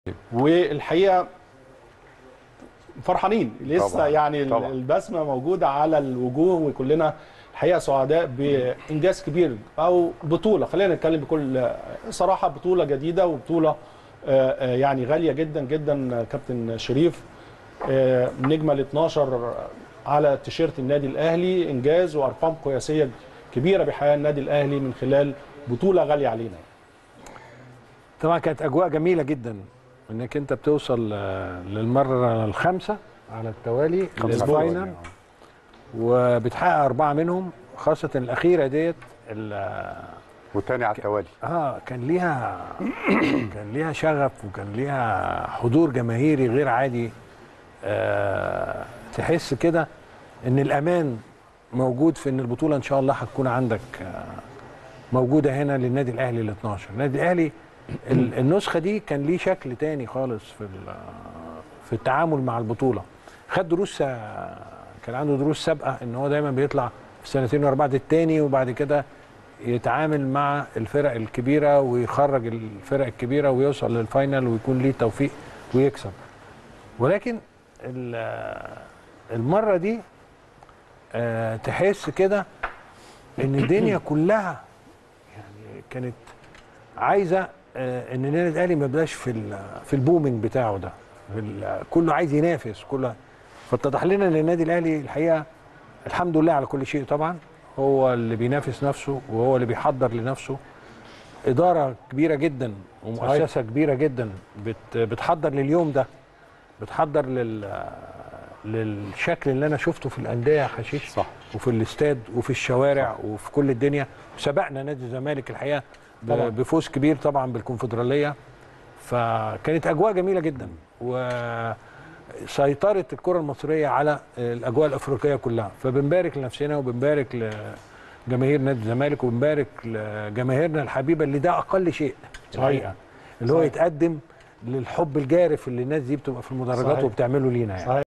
والحقيقه فرحانين لسه طبعاً، يعني طبعاً. البسمه موجوده على الوجوه وكلنا الحقيقه سعداء بانجاز كبير او بطوله خلينا نتكلم بكل صراحه بطوله جديده وبطوله آه، آه، يعني غاليه جدا جدا كابتن شريف آه، نجمه ال 12 على تيشيرت النادي الاهلي انجاز وارقام قياسيه كبيره بحياه النادي الاهلي من خلال بطوله غاليه علينا طبعا كانت اجواء جميله جدا انك انت بتوصل آه، للمره الخامسه على التوالي للفاينل وبتحقق اربعه منهم خاصه الاخيره ديت ال- والتاني على التوالي اه كان ليها كان ليها شغف وكان ليها حضور جماهيري غير عادي آه تحس كده ان الامان موجود في ان البطوله ان شاء الله هتكون عندك آه موجوده هنا للنادي الاهلي ال 12 النادي الاهلي ال- النسخه دي كان ليه شكل تاني خالص في ال- في التعامل مع البطوله خد دروس آه، كان عنده دروس سابقه ان هو دايما بيطلع في سنتين ورا بعض التاني وبعد كده يتعامل مع الفرق الكبيره ويخرج الفرق الكبيره ويوصل للفاينل ويكون ليه توفيق ويكسب ولكن ال- المره دي آه، تحس كده ان الدنيا كلها يعني كانت عايزه آه، ان النادي الاهلي ما يبقاش في ال- في البومنج بتاعه ده في ال- كله عايز ينافس كله فاتضح لنا ان النادي الاهلي الحقيقه الحمد لله على كل شيء طبعا هو اللي بينافس نفسه وهو اللي بيحضر لنفسه اداره كبيره جدا ومؤسسه كبيره جدا بت بتحضر لليوم ده بتحضر لل للشكل اللي انا شفته في الانديه يا حشيش صح. وفي الاستاد وفي الشوارع وفي كل الدنيا سبقنا نادي الزمالك الحقيقه ب- طبعاً. بفوز كبير طبعا بالكونفدراليه فكانت اجواء جميله جدا وسيطرت الكره المصريه على الاجواء الافريقيه كلها فبنبارك لنفسنا وبنبارك لجماهير نادي الزمالك وبنبارك لجماهيرنا الحبيبه اللي ده اقل شيء الحقيقه اللي هو صحيح. يتقدم للحب الجارف اللي الناس دي بتبقى في المدرجات صحيح. وبتعمله لينا يعني صحيح